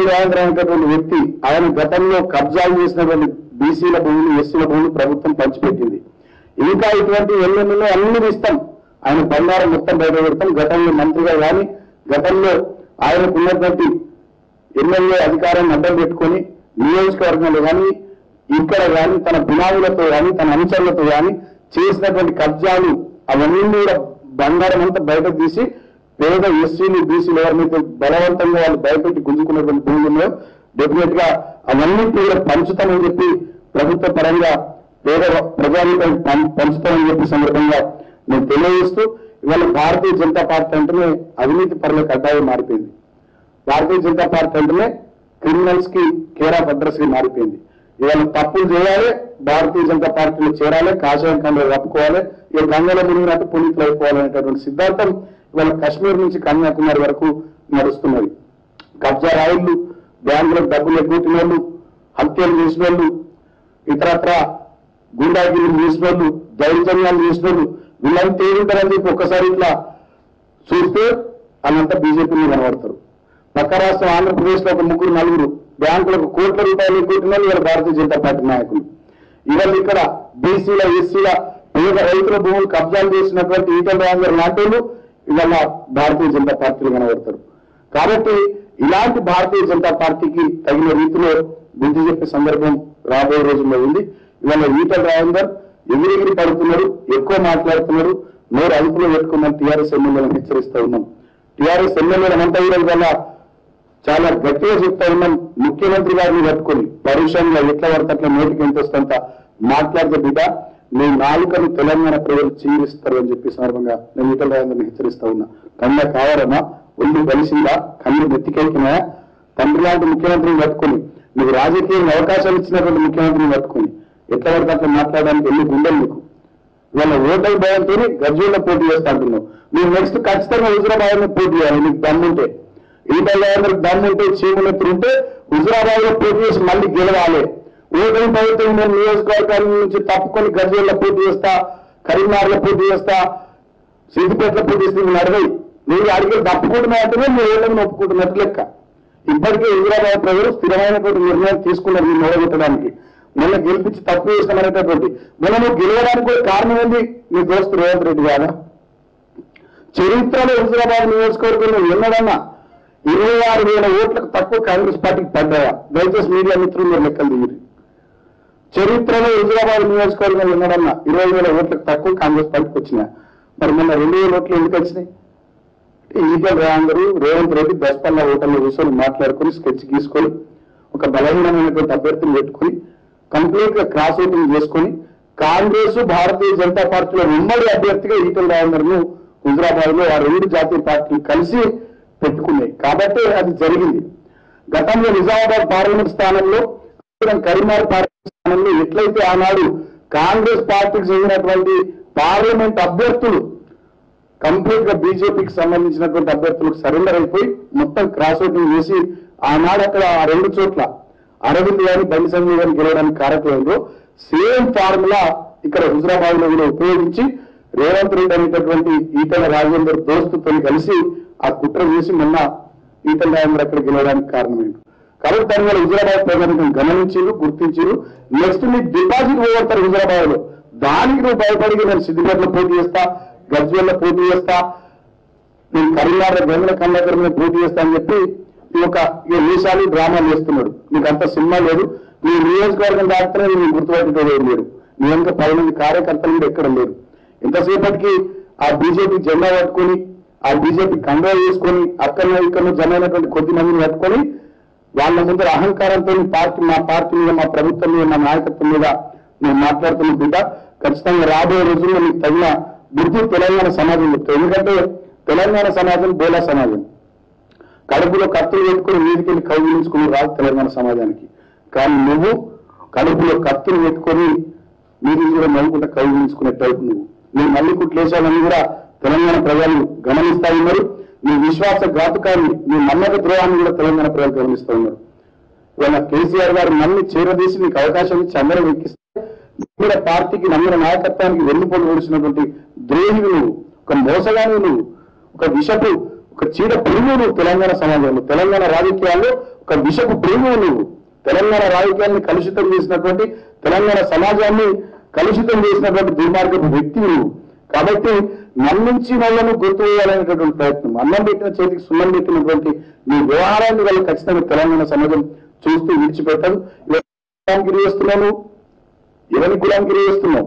ఈటల రాజేంద్ర అనేటటువంటి వ్యక్తి ఆయన గతంలో కబ్జాలు చేసినటువంటి బీసీల భూములు ఎస్సీల భూములు ప్రభుత్వం పంచిపెట్టింది ఇంకా ఇటువంటి ఎన్నెన్నో అన్ని ఇస్తాం ఆయన బండారం మొత్తం బయట పెడతాం గతంలో మంత్రిగా కానీ గతంలో ఆయనకు ఉన్నటువంటి ఎమ్మెల్యే అధికారాన్ని అడ్డం పెట్టుకొని నియోజకవర్గంలో కానీ ఇక్కడ కానీ తన బినాములతో కానీ తన అనుచరులతో కానీ చేసినటువంటి కబ్జాలు అవన్నీ కూడా బంగారం అంతా బయట తీసి పేద ఎస్సీలు బీసీలు ఎవరినైతే బలవంతంగా వాళ్ళు బయటపెట్టి గుంజుకున్నటువంటి భూముల్లో డెఫినెట్ గా అవన్నీ కూడా పంచుతామని చెప్పి ప్రభుత్వ పరంగా పేద ప్రజానికం పం- పంచుతామని చెప్పి సందర్భంగా నేను తెలియజేస్తూ ఇవాళ భారతీయ జనతా పార్టీ అంటేనే అవినీతి పరులకు అడ్డాయి మారిపోయింది భారతీయ జనతా పార్టీ అంటేనే క్రిమినల్స్ కి కేర్ ఆఫ్ అడ్రస్ గా మారిపోయింది ఇవాళ తప్పులు చేయాలి భారతీయ జనతా పార్టీలో చేరాలి కాషాయం కండ్లు కప్పుకోవాలి ఇక గంగలో మునిగినట్టు పునీతులు అయిపోవాలనేటటువంటి సిద్ధాంతం ఇవాళ కాశ్మీర్ నుంచి కన్యాకుమారి వరకు నడుస్తున్నది కబ్జా రాయిళ్లు బ్యాంకులకు డబ్బులు ఎగ్గొట్టిన వాళ్ళు హత్యలు చేసిన వాళ్ళు ఇతరత్ర గుండాగిరి చేసిన వాళ్ళు దౌర్జన్యాలు చేసిన వాళ్ళు వీళ్ళంతా ఏమిటారని చెప్పి ఒక్కసారి ఇట్లా చూస్తే వాళ్ళంతా బీజేపీని కనబడతారు పక్క రాష్ట్రం ఆంధ్రప్రదేశ్ లో ఒక ముగ్గురు నలుగురు బ్యాంకులకు కోట్ల రూపాయలు ఎగ్గొట్టిన వాళ్ళు ఇవాళ భారతీయ జనతా పార్టీ నాయకులు ఇవాళ ఇక్కడ బీసీల ఎస్సీల పేద రైతుల భూములు కబ్జాలు చేసినటువంటి ఈటల రాజేందర్ లాంటి వాళ్ళు ఇవాళ భారతీయ జనతా పార్టీలు కనబడతారు కాబట్టి ఇలాంటి భారతీయ జనతా పార్టీకి తగిన రీతిలో బుద్ధి చెప్పే సందర్భం రాబోయే రోజుల్లో ఉంది ఇవాళ ఈటల రాజేందర్ ఎగిరెగిరి పడుతున్నారు ఎక్కువ మాట్లాడుతున్నారు నోరు అదుపులో పెట్టుకున్నాం టీఆర్ఎస్ ఎమ్మెల్యేలను హెచ్చరిస్తూ ఉన్నాం టీఆర్ఎస్ ఎమ్మెల్యేలను అంతా కూడా ఇవాళ చాలా గట్టిగా చెప్తా ఉన్నాం ముఖ్యమంత్రి గారిని పట్టుకొని పరుషంగా ఎట్లా పడితే అట్లా నోటికి ఎంత వస్తుందంత మాట్లాడితే బిడ్డ నీ నాలుకను తెలంగాణ ప్రజలు చీరిస్తారు అని చెప్పి సందర్భంగా నేను ఈటల రాజేంద్రని హెచ్చరిస్తా ఉన్నా కన్న కావాలన్నా ఒళ్ళు కలిసిందా కన్ను నెత్తికెక్కినా తండ్రి లాంటి ముఖ్యమంత్రిని పట్టుకొని నీకు రాజకీయంగా అవకాశం ఇచ్చినటువంటి ముఖ్యమంత్రిని పట్టుకొని ఎట్లా పడితే అట్లా మాట్లాడడానికి ఎన్ని గుండెలు నీకు ఇవాళ ఓటమి భయంతో గజ్జూల్లో పోటీ చేస్తా అంటున్నావు నువ్వు నెక్స్ట్ ఖచ్చితంగా హుజరాబాద్ లో పోటీ చేయాలి నీకు దమ్ముంటే ఈటల దమ్ముంటే చీములెత్తులు ఉంటే హుజరాబాద్ లో పోటీ చేసి మళ్ళీ గెలవాలి ఓటమి భయంతో నేను నియోజకవర్గాల నుంచి తప్పుకొని గజ్జూల్లో పోటీ చేస్తా కరీంనగర్లో పోటీ చేస్తా సిద్దిపేటలో పోటీ చేస్తే నువ్వు నడవై నువ్వు అడిగి తప్పుకుంటున్నావు అంటేనే నువ్వు ఓటమిని ఒప్పుకుంటున్నట్టు లెక్క ఇప్పటికే హుజరాబాద్ ప్రజలు స్థిరమైనటువంటి నిర్ణయం తీసుకున్నారు మీరు మొదలుపెట్టడానికి మొన్న గెలిపించి తప్పు చేస్తామనేటటువంటి మొన్న నువ్వు గెలవడానికి కూడా కారణం ఏంది నీ దోస్తు రేవంత్ రెడ్డి కాదా చరిత్రలో హుజరాబాద్ నియోజకవర్గంలో ఎన్నడన్నా ఇరవై ఆరు వేల ఓట్లకు తక్కువ కాంగ్రెస్ పార్టీకి పడ్డాయా దయచేసి మీడియా మిత్రులు మీరు లెక్కలు దిగిరి చరిత్రలో హుజరాబాద్ నియోజకవర్గంలో ఎన్నడన్నా ఇరవై వేల ఓట్లకు తక్కువ కాంగ్రెస్ పార్టీకి వచ్చినాయి మరి మొన్న రెండు వేల ఓట్లు ఎందుకు వచ్చినాయి ఈటల రాజేందరు రేవంత్ రెడ్డి దశపల్ల హోటల్లో కూర్చొని మాట్లాడుకొని స్కెచ్ గీసుకొని ఒక బలహీనమైనటువంటి అభ్యర్థిని పెట్టుకొని కంప్లీట్ గా క్రాస్ ఓటింగ్ చేసుకొని కాంగ్రెస్ భారతీయ జనతా పార్టీలో ఉమ్మడి అభ్యర్థిగా ఈటల రాజేందర్ను హుజరాబాద్ లో ఆ రెండు జాతీయ పార్టీలు కలిసి పెట్టుకున్నాయి కాబట్టి అది జరిగింది గతంలో నిజామాబాద్ పార్లమెంట్ స్థానంలో కరీంనగర్ పార్లమెంట్ స్థానంలో ఎట్లయితే ఆనాడు కాంగ్రెస్ పార్టీకి చెందినటువంటి పార్లమెంట్ అభ్యర్థులు కంప్లీట్ గా బీజేపీకి సంబంధించినటువంటి అభ్యర్థులకు సరెండర్ అయిపోయి మొత్తం క్రాస్ ఓటింగ్ చేసి ఆనాడు అక్కడ ఆ రెండు చోట్ల అరవింద్ గారి బండి సంజయ్ గారిని గెలవడానికి కారకమైందో సేమ్ ఫార్ములా ఇక్కడ హుజరాబాద్ లో కూడా ఉపయోగించి రేవంత్ రెడ్డి అనేటటువంటి ఈటల రాజేందర్ దోస్తుతో కలిసి ఆ కుట్ర చేసి మొన్న ఈటల రాజేందర్ అక్కడ గెలవడానికి కారణమైంది కాబట్టి దాని వల్ల హుజరాబాద్ ప్రజలను గమనించారు గుర్తించారు నెక్స్ట్ నీకు డిపాజిట్ పోగొడతారు హుజరాబాద్ లో దానికి నువ్వు భయపడి నేను సిద్దిపేటలో పోటీ చేస్తా గజ్వేల్లో పోటీ చేస్తా నేను కరీంనగర్ గంగల కమలాకర్ మీద పోటీ చేస్తా అని చెప్పి ఈ యొక్క ఈ వేషాలు డ్రామాలు చేస్తున్నాడు నీకు అంత సినిమా లేదు నీ నియోజకవర్గం దాటితే నేను గుర్తుపట్టేటోడు లేడు నీ వెనుక పది మంది కార్యకర్తలు కూడా ఎక్కడ లేరు ఇంతసేపటికి ఆ బీజేపీ జెండా పట్టుకొని ఆ బీజేపీ కండవ చేసుకొని అక్కడ ఇక్కడ జమైనటువంటి కొద్ది మందిని పట్టుకొని వాళ్ళ ముందర అహంకారంతో పార్టీ మా పార్టీ మీద మా ప్రభుత్వం మీద మా నాయకత్వం మీద నేను మాట్లాడుతున్న బిడ్డ ఖచ్చితంగా రాబోయే రోజుల్లో మీకు తగిన బుద్ధి తెలంగాణ సమాజం చెప్తారు ఎందుకంటే తెలంగాణ సమాజం బోలా సమాజం కడుపులో కత్తులు పెట్టుకుని వీధికెళ్ళి కౌగిలించుకుని రాదు తెలంగాణ సమాజానికి కానీ నువ్వు కడుపులో కత్తులు పెట్టుకొని మీరు కూడా నవ్వుకుంటా కౌగిలించుకునే టైపు నువ్వు నీ మళ్ళీ కుట్లేశాలని కూడా తెలంగాణ ప్రజలు గమనిస్తా ఉన్నారు నీ విశ్వాస ఘాతుకాన్ని నీ నమ్మక ద్రోహాన్ని కూడా తెలంగాణ ప్రజలు గమనిస్తూ ఉన్నారు ఇవాళ కేసీఆర్ గారు నమ్మి చేరదీసి నీకు అవకాశం ఇచ్చి అందరూ ఎక్కిస్తే నువ్వు కూడా పార్టీకి నమ్మిన నాయకత్వానికి వెన్నుపోటు ఓడిచినటువంటి ద్రోహివి నువ్వు ఒక మోసగాని నువ్వు ఒక విషపు ఒక చీడ పురుగు నువ్వు తెలంగాణ సమాజంలో తెలంగాణ రాజకీయాల్లో ఒక విషపు ప్రేమ నువ్వు తెలంగాణ రాజకీయాన్ని కలుషితం చేసినటువంటి తెలంగాణ సమాజాన్ని కలుషితం చేసినటువంటి దుర్మార్గపు వ్యక్తి నువ్వు కాబట్టి నన్నుంచి వాళ్ళను గుర్తు వేయాలనేటటువంటి ప్రయత్నం అన్నం పెట్టిన చేతికి సున్నం పెట్టినటువంటి నీ వ్యవహారాన్ని వాళ్ళు ఖచ్చితంగా తెలంగాణ సమాజం చూస్తూ విడిచిపెట్టదు గులాంగిరి చేస్తున్నావు ఎవరిని గులాంగిరి చేస్తున్నావు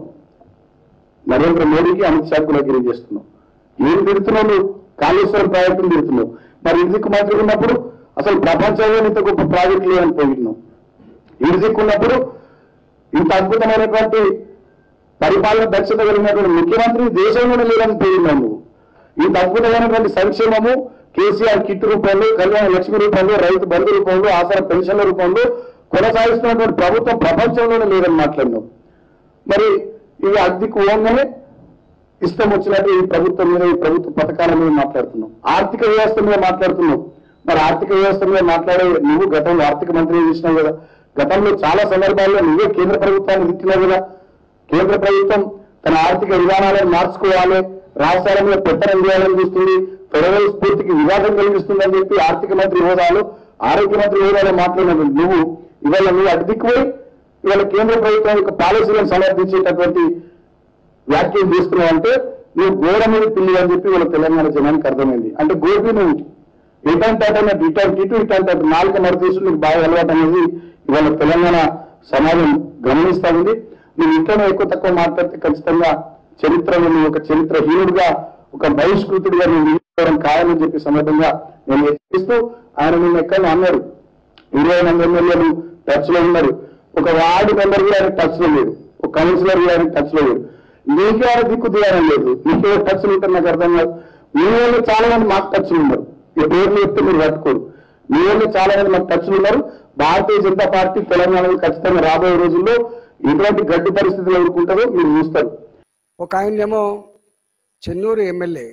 నరేంద్ర మోడీకి అమిత్ షా గులాంగిరి చేస్తున్నావు ఏం తిడుతున్నావు నువ్వు కాళేశ్వరం ప్రాజెక్టును తిడుతున్నావు మరి ఇందుకు మంత్రి ఉన్నప్పుడు అసలు ప్రపంచంలో ఇంత గొప్ప ప్రాజెక్టు లేదని పోయినావు ఇందుకు ఉన్నప్పుడు ఇంత అద్భుతమైనటువంటి పరిపాలన దక్షత కలిగినటువంటి ముఖ్యమంత్రి దేశంలోనే లేదని పోయినావు నువ్వు ఇంత అద్భుతమైనటువంటి సంక్షేమము కేసీఆర్ కిట్ రూపంలో కళ్యాణ లక్ష్మి రూపంలో రైతు బంధు రూపంలో ఆసర పెన్షన్ల రూపంలో కొనసాగిస్తున్నటువంటి ప్రభుత్వం ప్రపంచంలోనే లేదని మాట్లాడినావు మరి ఇవి అద్దెకు ఓంగానే ఇష్టం వచ్చినట్టు ఈ ప్రభుత్వం మీద ఈ ప్రభుత్వ పథకాల మీద మాట్లాడుతున్నాం ఆర్థిక వ్యవస్థ మీద మాట్లాడుతున్నాం మరి ఆర్థిక వ్యవస్థ మీద మాట్లాడే నువ్వు గతంలో ఆర్థిక మంత్రి చేసినావు కదా గతంలో చాలా సందర్భాల్లో నువ్వే కేంద్ర ప్రభుత్వాన్ని తిట్టినావు కదా కేంద్ర ప్రభుత్వం తన ఆర్థిక విధానాలను మార్చుకోవాలి రాష్ట్రాల మీద పెత్తనం చేయాలని చూస్తుంది ఫెడరల్ స్ఫూర్తికి వివాదం కలిగిస్తుందని చెప్పి ఆర్థిక మంత్రి హోదాలో ఆరోగ్య మంత్రి హోదాలో మాట్లాడినటువంటి నువ్వు ఇవాళ నువ్వు అడ్డుకుపోయి ఇవాళ కేంద్ర ప్రభుత్వం యొక్క పాలసీలను సమర్థించేటటువంటి వ్యాఖ్యలు చేస్తున్నావు అంటే నువ్వు ఘోర మీద పిల్లి అని చెప్పి వాళ్ళ తెలంగాణ జనానికి అర్థమైంది అంటే గోపి నువ్వు ఇటంటే అటన్నట్టు ఇటంటే ఇటు ఇటంటే అటు నాలుక మరతీసు నీకు బాగా అలవాటు అనేది ఇవాళ తెలంగాణ సమాజం గమనిస్తా ఉంది నువ్వు ఇంట్లోనే ఎక్కువ తక్కువ మాట్లాడితే ఖచ్చితంగా చరిత్రలో నువ్వు ఒక చరిత్రహీనుడిగా ఒక బహిష్కృతుడిగా నువ్వు నిలుచుకోవడం ఖాయమని చెప్పి సందర్భంగా నేను హెచ్చరిస్తూ ఆయన నిన్న ఎక్కడ అన్నాడు ఇరవై మంది ఎమ్మెల్యేలు టచ్ లో ఉన్నారు ఒక వార్డు మెంబర్ కూడా ఆయన టచ్ లో లేడు ఒక కౌన్సిలర్ కూడా ఆయన టచ్ లో లేడు నీకే ఆయన దిక్కు దిగారం లేదు నీకే టచ్ ఉంటారు నాకు అర్థం కాదు మీ వాళ్ళు చాలా మంది మాకు టచ్ ఉన్నారు ఈ పేర్లు చెప్తే మీరు పట్టుకోరు మీ వాళ్ళు చాలా మంది మాకు టచ్ ఉన్నారు భారతీయ జనతా పార్టీ తెలంగాణలో ఖచ్చితంగా రాబోయే రోజుల్లో ఎటువంటి గడ్డి పరిస్థితులు ఎదుర్కొంటారో మీరు చూస్తారు ఒక ఆయనేమో చెన్నూరు ఎమ్మెల్యే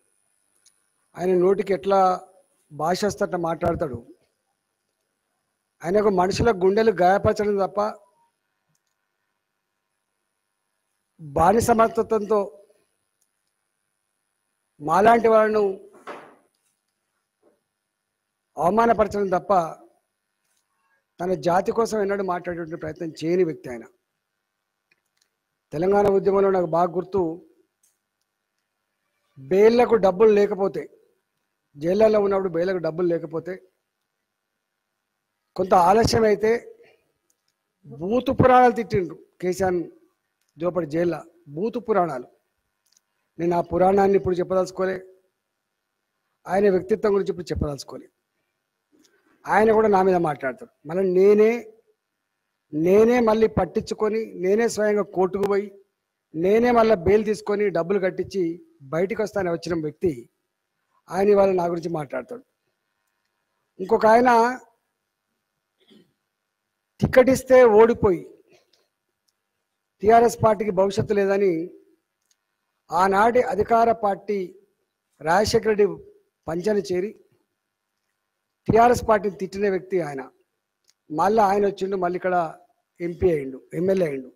ఆయన నోటికి ఎట్లా భాష వస్తట మాట్లాడతాడు ఆయనకు మనుషుల గుండెలు గాయపరచడం తప్ప బానిసమత్వంతో మాలాంటి వాళ్ళను అవమానపరచడం తప్ప తన జాతి కోసం ఎన్నడూ మాట్లాడేటువంటి ప్రయత్నం చేయని వ్యక్తి ఆయన తెలంగాణ ఉద్యమంలో నాకు బాగా గుర్తు బెయిల్లకు డబ్బులు లేకపోతే జైళ్ళల్లో ఉన్నప్పుడు బెయిల్లకు డబ్బులు లేకపోతే కొంత ఆలస్యం అయితే బూతు పురాణాలు తిట్టిండ్రు కేశాన్ జోపడి జైల్లో బూతు పురాణాలు నేను ఆ పురాణాన్ని ఇప్పుడు చెప్పదలుచుకోలే ఆయన వ్యక్తిత్వం గురించి ఇప్పుడు చెప్పదలుచుకోలే ఆయన కూడా నా మీద మాట్లాడతాడు మళ్ళీ నేనే నేనే మళ్ళీ పట్టించుకొని నేనే స్వయంగా కోర్టుకు పోయి నేనే మళ్ళీ బెయిల్ తీసుకొని డబ్బులు కట్టించి బయటికి వస్తానే వచ్చిన వ్యక్తి ఆయన ఇవాళ నా గురించి మాట్లాడతాడు ఇంకొక ఆయన టికెట్ ఇస్తే ఓడిపోయి టిఆర్ఎస్ పార్టీకి భవిష్యత్తు లేదని ఆనాటి అధికార పార్టీ రాజశేఖర రెడ్డి పంచని చేరి టిఆర్ఎస్ పార్టీని తిట్టిన వ్యక్తి ఆయన మళ్ళీ ఆయన వచ్చిండు మళ్ళీ ఇక్కడ ఎంపీ అయిండు ఎమ్మెల్యే అయిండు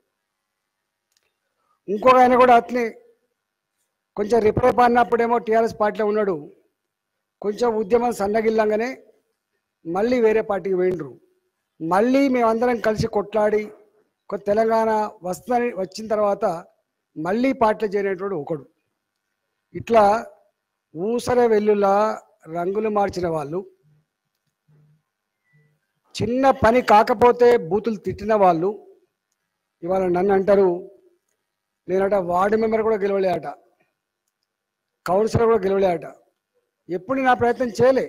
ఇంకొక ఆయన కూడా అట్లే కొంచెం రిపరేప్ అన్నప్పుడేమో టీఆర్ఎస్ పార్టీలో ఉన్నాడు కొంచెం ఉద్యమం సన్నగిల్లంగానే మళ్ళీ వేరే పార్టీకి పోయిండ్రు మళ్ళీ మేమందరం కలిసి కొట్లాడి కొత్త తెలంగాణ వస్తుందని వచ్చిన తర్వాత మళ్ళీ పార్టీలో చేరినటువంటి ఒకడు ఇట్లా ఊసర వెల్లులా రంగులు మార్చిన వాళ్ళు చిన్న పని కాకపోతే బూతులు తిట్టిన వాళ్ళు ఇవాళ నన్ను అంటారు నేనట వార్డు మెంబర్ కూడా గెలవలే అట కౌన్సిలర్ కూడా గెలవలే అట ఎప్పుడు నా ప్రయత్నం చేయలే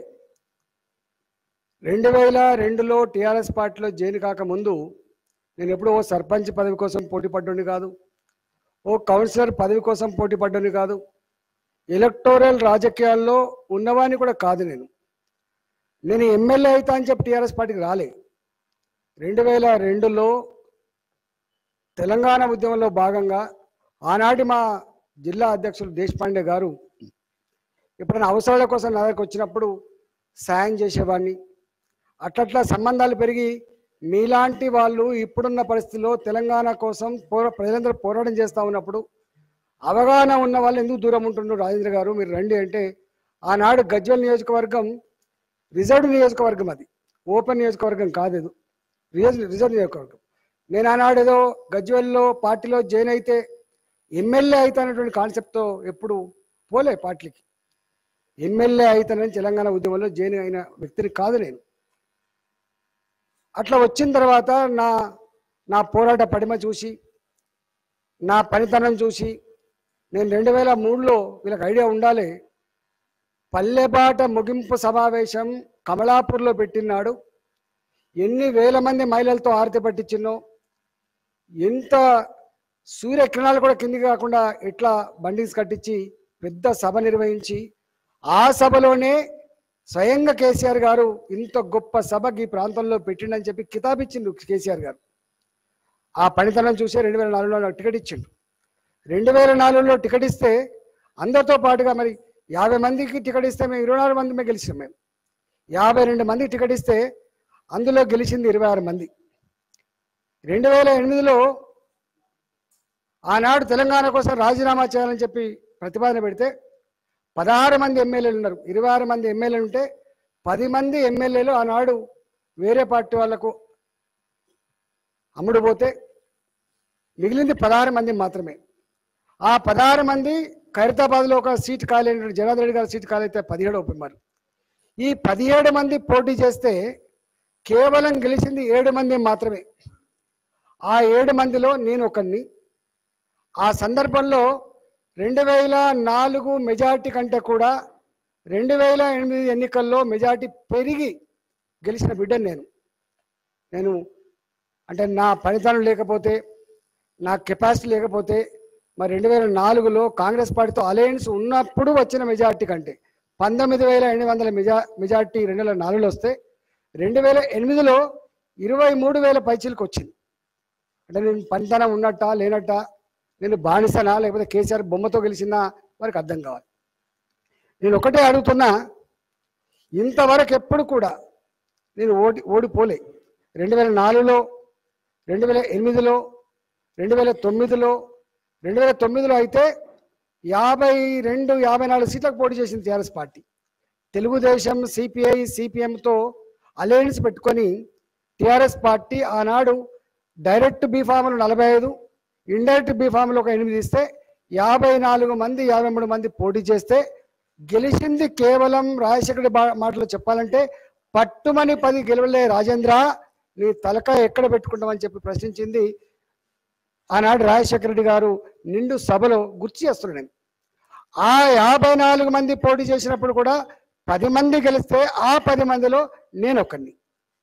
రెండు వేల రెండులో టీఆర్ఎస్ పార్టీలో జైన్ కాకముందు నేను ఎప్పుడూ ఓ సర్పంచ్ పదవి కోసం పోటీ పడ్డోని కాదు ఓ కౌన్సిలర్ పదవి కోసం పోటీ పడ్డోని కాదు ఎలక్టోరల్ రాజకీయాల్లో ఉన్నవాని కూడా కాదు నేను నేను ఎమ్మెల్యే అవుతా అని చెప్పి టీఆర్ఎస్ పార్టీకి రాలే రెండు వేల రెండులో తెలంగాణ ఉద్యమంలో భాగంగా ఆనాటి మా జిల్లా అధ్యక్షులు దేశపాండే గారు ఎప్పుడైనా అవసరాల కోసం నా దగ్గరకు వచ్చినప్పుడు సాయం చేసేవాడిని అట్లట్లా సంబంధాలు పెరిగి మీలాంటి వాళ్ళు ఇప్పుడున్న పరిస్థితుల్లో తెలంగాణ కోసం పోరా ప్రజలందరూ పోరాటం చేస్తూ ఉన్నప్పుడు అవగాహన ఉన్న వాళ్ళు ఎందుకు దూరం ఉంటుండ్రు రాజేంద్ర గారు మీరు రండి అంటే ఆనాడు గజ్వల్ నియోజకవర్గం రిజర్వ్డ్ నియోజకవర్గం అది ఓపెన్ నియోజకవర్గం కాదు ఇది రిజర్వ్ రిజర్వ్ నియోజకవర్గం నేను ఆనాడు ఏదో గజ్వెల్లో పార్టీలో జాయిన్ అయితే ఎమ్మెల్యే అవుతానటువంటి కాన్సెప్ట్తో ఎప్పుడు పోలే పార్టీకి ఎమ్మెల్యే అవుతానని తెలంగాణ ఉద్యమంలో జాయిన్ అయిన వ్యక్తిని కాదు నేను అట్లా వచ్చిన తర్వాత నా నా పోరాట పడిమ చూసి నా పనితనం చూసి నేను రెండు వేల మూడులో వీళ్ళకి ఐడియా ఉండాలి పల్లెబాట ముగింపు సమావేశం కమలాపూర్లో పెట్టినాడు ఎన్ని వేల మంది మహిళలతో ఆరతి పట్టించినో ఎంత సూర్యకిరణాలు కూడా కిందికి కాకుండా ఎట్లా బండిస్ కట్టించి పెద్ద సభ నిర్వహించి ఆ సభలోనే స్వయంగా కేసీఆర్ గారు ఇంత గొప్ప సభకి ఈ ప్రాంతంలో పెట్టిండని చెప్పి కితాబ్ ఇచ్చిండు కేసీఆర్ గారు ఆ పనితనం చూసే రెండు వేల నాలుగులో నాకు టికెట్ ఇచ్చిండు రెండు వేల నాలుగులో టికెట్ ఇస్తే అందరితో పాటుగా మరి యాభై మందికి టికెట్ ఇస్తే మేము ఇరవై నాలుగు మంది గెలిచాం మేము యాభై రెండు మంది టికెట్ ఇస్తే అందులో గెలిచింది ఇరవై ఆరు మంది రెండు వేల ఎనిమిదిలో ఆనాడు తెలంగాణ కోసం రాజీనామా చేయాలని చెప్పి ప్రతిపాదన పెడితే పదహారు మంది ఎమ్మెల్యేలు ఉన్నారు ఇరవై ఆరు మంది ఎమ్మెల్యేలు ఉంటే పది మంది ఎమ్మెల్యేలు ఆనాడు వేరే పార్టీ వాళ్లకు అమ్ముడు పోతే మిగిలింది పదహారు మంది మాత్రమే ఆ పదహారు మంది ఖైరతాబాద్లో ఒక సీట్ ఖాళీ జనార్దన్ రెడ్డి గారి సీట్ ఖాళీ అయితే పదిహేడు ఒప్పున్నారు ఈ పదిహేడు మంది పోటీ చేస్తే కేవలం గెలిచింది ఏడు మంది మాత్రమే ఆ ఏడు మందిలో నేను ఒకరిని ఆ సందర్భంలో రెండు వేల నాలుగు మెజార్టీ కంటే కూడా రెండు వేల ఎనిమిది ఎన్నికల్లో మెజార్టీ పెరిగి గెలిచిన బిడ్డను నేను నేను అంటే నా పనితనం లేకపోతే నా కెపాసిటీ లేకపోతే మరి రెండు వేల నాలుగులో కాంగ్రెస్ పార్టీతో అలయన్స్ ఉన్నప్పుడు వచ్చిన మెజార్టీ కంటే పంతొమ్మిది వేల ఎనిమిది వందల మెజా మెజార్టీ రెండు వేల నాలుగులో వస్తే రెండు వేల ఎనిమిదిలో ఇరవై మూడు వేల పైచీలకు వచ్చింది అంటే నేను పనితనం ఉన్నట్ట లేనట్ట నేను బానిసనా లేకపోతే కేసీఆర్ బొమ్మతో గెలిచినా వారికి అర్థం కావాలి నేను ఒకటే అడుగుతున్నా ఇంతవరకు ఎప్పుడు కూడా నేను ఓడి ఓడిపోలే రెండు వేల నాలుగులో రెండు వేల ఎనిమిదిలో రెండు వేల తొమ్మిదిలో రెండు వేల తొమ్మిదిలో అయితే యాభై రెండు యాభై నాలుగు సీట్లకు పోటీ చేసింది టీఆర్ఎస్ పార్టీ తెలుగుదేశం సిపిఐ సిపిఎంతో అలయన్స్ పెట్టుకొని టీఆర్ఎస్ పార్టీ ఆనాడు డైరెక్ట్ బీఫామ్లు నలభై ఐదు ఇండైరెక్ట్ బీఫామ్లు ఒక ఎనిమిది ఇస్తే యాభై నాలుగు మంది యాభై మూడు మంది పోటీ చేస్తే గెలిచింది కేవలం రాజశేఖర బా- మాటలో చెప్పాలంటే పట్టుమని పది గెలవలే రాజేంద్ర నీ తలకాయ ఎక్కడ పెట్టుకుంటామని చెప్పి ప్రశ్నించింది ఆనాడు రాజశేఖర రెడ్డి గారు నిండు సభలో గుర్తు చేస్తున్నాను నేను ఆ యాభై నాలుగు మంది పోటీ చేసినప్పుడు కూడా పది మంది గెలిస్తే ఆ పది మందిలో నేను ఒక్కడిని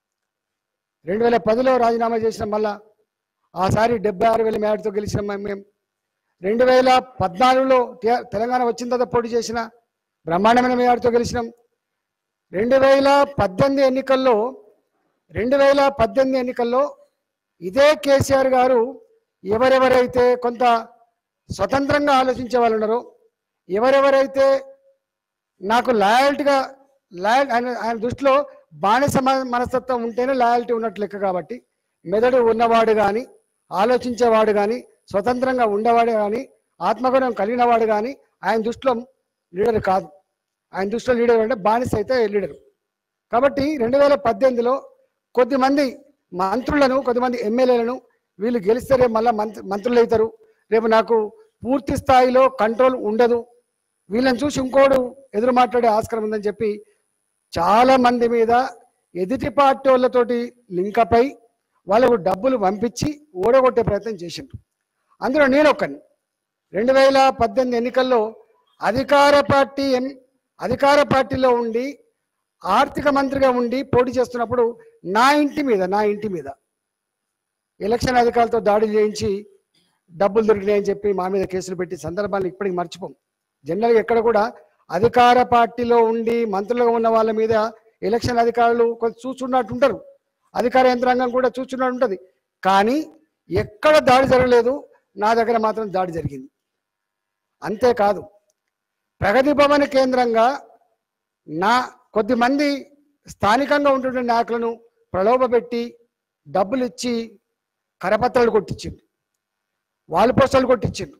రెండు వేల పదిలో రాజీనామా చేసిన మళ్ళా ఆసారి డెబ్బై ఆరు వేల మేడతో గెలిచిన మేము రెండు వేల పద్నాలుగులో తే- తెలంగాణ వచ్చిన తర్వాత పోటీ చేసిన బ్రహ్మాండమైన మేడతో గెలిచినాం రెండు వేల పద్దెనిమిది ఎన్నికల్లో రెండు వేల పద్దెనిమిది ఎన్నికల్లో ఇదే కేసీఆర్ గారు ఎవరెవరైతే కొంత స్వతంత్రంగా ఆలోచించే వాళ్ళు ఉన్నారో ఎవరెవరైతే నాకు లాయల్టీగా లాయల్ ఆయన ఆయన దృష్టిలో బానిస మ- మనస్తత్వం ఉంటేనే లాయల్టీ ఉన్నట్లు లెక్క కాబట్టి మెదడు ఉన్నవాడు కానీ ఆలోచించేవాడు కానీ స్వతంత్రంగా ఉండేవాడు కానీ ఆత్మగౌరవం కలిగినవాడు కానీ ఆయన దృష్టిలో లీడర్ కాదు ఆయన దృష్టిలో లీడర్ అంటే బానిస అయితే లీడర్ కాబట్టి రెండు వేల పద్దెనిమిదిలో కొద్దిమంది మంత్రులను కొద్దిమంది ఎమ్మెల్యేలను వీళ్ళు గెలిస్తే రేపు మళ్ళీ మంత్రి మంత్రులు అవుతారు రేపు నాకు పూర్తి స్థాయిలో కంట్రోల్ ఉండదు వీళ్ళని చూసి ఇంకోడు ఎదురు మాట్లాడే ఆస్కారం ఉందని చెప్పి చాలా మంది మీద ఎదుటి పార్టీ వాళ్ళతోటి లింకప్ అయి వాళ్ళకు డబ్బులు పంపించి ఓడగొట్టే ప్రయత్నం చేసిండ్రు అందులో నేను ఒక్కని రెండు వేల పద్దెనిమిది ఎన్నికల్లో అధికార పార్టీ ఎం- అధికార పార్టీలో ఉండి ఆర్థిక మంత్రిగా ఉండి పోటీ చేస్తున్నప్పుడు నా ఇంటి మీద నా ఇంటి మీద ఎలక్షన్ అధికారులతో దాడులు చేయించి డబ్బులు దొరికినాయని చెప్పి మా మీద కేసులు పెట్టి సందర్భాలు ఇప్పటికి మర్చిపోం జనరల్గా ఎక్కడ కూడా అధికార పార్టీలో ఉండి మంత్రులుగా ఉన్న వాళ్ళ మీద ఎలక్షన్ అధికారులు కొంచెం చూస్తున్నట్టు ఉంటారు అధికార యంత్రాంగం కూడా చూస్తున్నట్టు ఉంటుంది కానీ ఎక్కడ దాడి జరగలేదు నా దగ్గర మాత్రం దాడి జరిగింది అంతేకాదు ప్రగతి భవన్ కేంద్రంగా నా కొద్దిమంది స్థానికంగా ఉంటున్న నాయకులను ప్రలోభపెట్టి డబ్బులు ఇచ్చి కరపత్రాలు కొట్టించింది వాల్ పోస్టర్లు కొట్టించింది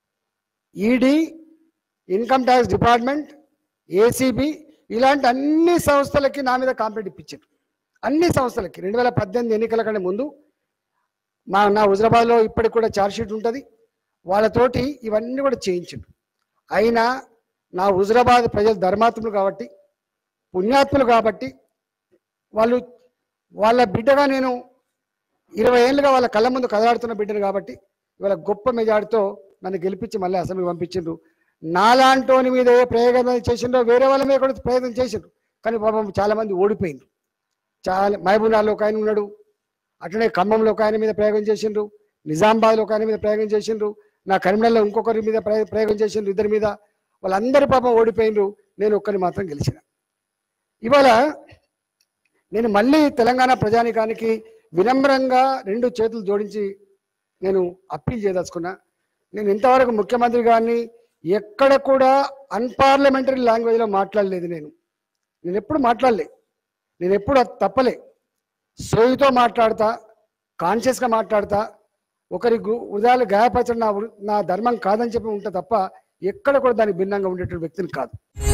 ED income tax department ACB ఇలాంటి అన్ని సంస్థలకి నా మీద కాంప్లైంట్ ఇప్పించారు అన్ని సంస్థలకి రెండు వేల పద్దెనిమిది ఎన్నికల కంటే ముందు మా నా హుజరాబాద్లో ఇప్పటికి కూడా ఛార్జ్షీట్ ఉంటుంది వాళ్ళతోటి ఇవన్నీ కూడా చేయించిండు అయినా నా హుజరాబాద్ ప్రజలు ధర్మాత్ములు కాబట్టి పుణ్యాత్ములు కాబట్టి వాళ్ళు వాళ్ళ బిడ్డగా నేను ఇరవై ఏళ్ళుగా వాళ్ళ కళ్ళ ముందు కదలాడుతున్న బిడ్డను కాబట్టి ఇవాళ గొప్ప మెజార్టీతో నన్ను గెలిపించి మళ్ళీ అసెంబ్లీ పంపించిండ్రు నాలాంటోని మీద ఏ ప్రయోగం చేసిండ్రో వేరే వాళ్ళ మీద కూడా ప్రయోగం చేసిండ్రు కానీ పాపం చాలా మంది ఓడిపోయిండ్రు చాలా మహబూబ్నగర్లో ఒక ఆయన ఉన్నాడు అట్లనే ఖమ్మంలో ఒక ఆయన మీద ప్రయోగం చేసిండ్రు నిజామాబాద్లో ఒక ఆయన మీద ప్రయోగం చేసిండ్రు నా కరీంనగర్లో ఇంకొకరి మీద ప్రయ- ప్రయోగం చేసిండ్రు ఇద్దరి మీద వాళ్ళందరి పాపం ఓడిపోయిండ్రు నేను ఒక్కరిని మాత్రం గెలిచిన ఇవాళ నేను మళ్ళీ తెలంగాణ ప్రజానికానికి వినమ్రంగా రెండు చేతులు జోడించి నేను అప్పీల్ చేయదలుచుకున్నా నేను ఇంతవరకు ముఖ్యమంత్రి గారిని ఎక్కడ కూడా అన్పార్లమెంటరీ లాంగ్వేజ్లో మాట్లాడలేదు నేను నేను ఎప్పుడు మాట్లాడలే నేను ఎప్పుడు అది తప్పలే సోయితో మాట్లాడతా కాన్షియస్గా మాట్లాడతా ఒకరి గు- ఉదాలు గాయపరచడం నా వృ- నా ధర్మం కాదని చెప్పి ఉంటా తప్ప ఎక్కడ కూడా దానికి భిన్నంగా ఉండేటువంటి వ్యక్తిని కాదు